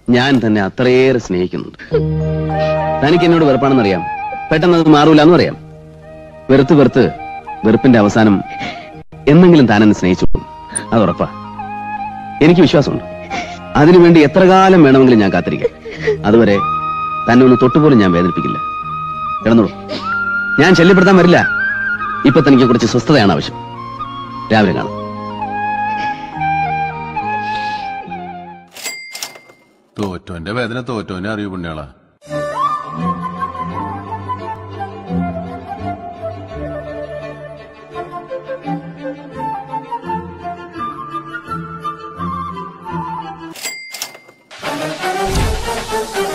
ഞാൻ തന്നെ അത്രയേറെ സ്നേഹിക്കുന്നുണ്ട് തനിക്ക് എന്നോട് വെറുപ്പാണെന്നറിയാം പെട്ടെന്ന് അത് മാറൂല എന്നും അറിയാം വെറുത്ത് വെറുത്ത് വെറുപ്പിന്റെ അവസാനം എന്നെങ്കിലും താൻ എന്നെ സ്നേഹിച്ചു പോകും. അത് ഉറപ്പാ എനിക്ക് വിശ്വാസമുണ്ട് അതിനുവേണ്ടി എത്ര കാലം വേണമെങ്കിലും ഞാൻ കാത്തിരിക്കാം അതുവരെ തന്നെ ഒന്ന് തൊട്ടുപോലും ഞാൻ വേദനിപ്പിക്കില്ല കിടന്നോളൂ ഞാൻ ശല്യപ്പെടുത്താൻ വരില്ല ഇപ്പൊ തനിക്ക് കുറച്ച് സ്വസ്ഥതയാണ് ആവശ്യം രാവിലെ കാണാം തോറ്റോന്റെ വേദന തോറ്റോനെ അറിയൂ പുണ്യാളാ Thank